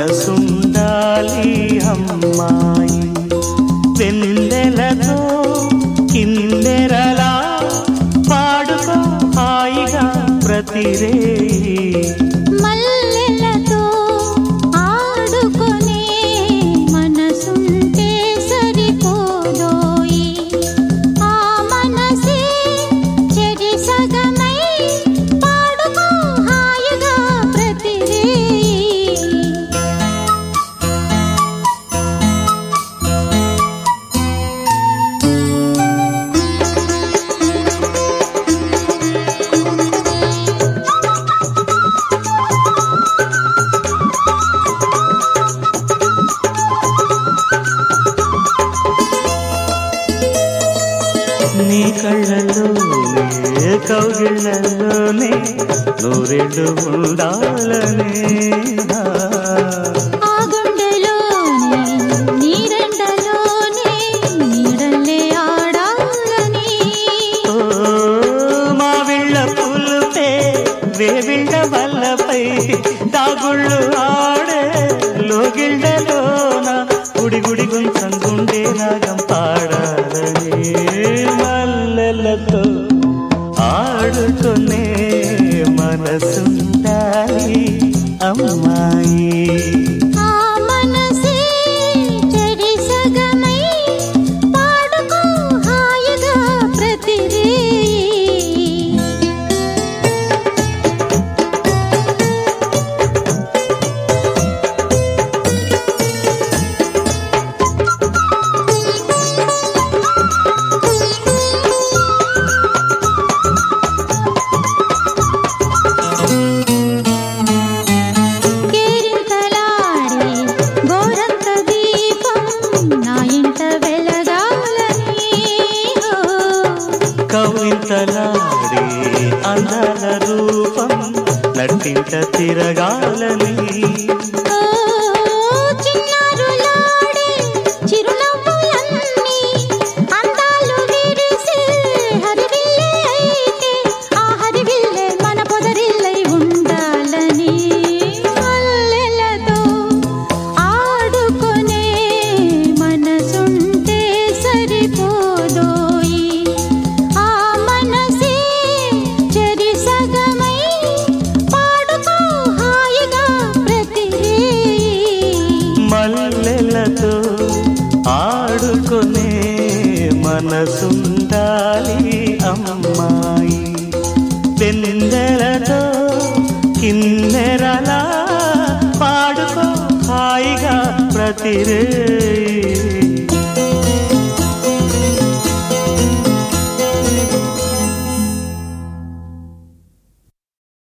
మనసుండాలి అమ్మాయి వెన్నెలతో కిందెరలా పాడుకో హాయిగా ప్రతిరే మల్లెలతో ఆడుకునే మనసుంటే సరిపోదోయి ఆ మనసే చెరి సగమై పాడుకో హాయిగా ప్రతిరే నీ కళ్ళలోనే కౌగిళ్ళలోనే నూరెళ్ళు ఉండాలనే ఆ గుండెలోనే నీరెండలోనే నీడల్లే ఆడాలని ఓ మా విళ్ళ పులుపే వేవిళ్ళ వల్లపై దాగుళ్ళు ఆడే లోగిళ్ళలోన గుడి గుడి గుంచం గుండె రాగం పాడాలని మల్లెలతో ఆడుకునే మనసుండాలి అమ్మాయి ఆ మనసే చెరి సగమై పాడుకో హాయిగా ప్రతిరే కేరింతలాడే గోరంత దీపం నా ఇంట వెలగాలని ఓ. కవితలాడి అందాల రూపం నటింట తిరగాలని ఓ చిన్నారులాడే చిరునవ్వులన్నీ అందాలు విరిసే హరివిల్లే అయితే ఆ హరివిల్లే మన పొదరిల్లై ఉండాలని మల్లెలతో ఆడుకునే మనసుంటే సరిపోదోయి ఆ మనసే చెరి సగమై పాడుకో హాయిగా ప్రతిరే మల్లెలతో ఆడుకునే మనసుండాలి అమ్మాయి పెందెలతో కిన్నెరలా పాడుకో హాయిగా ప్రతిరే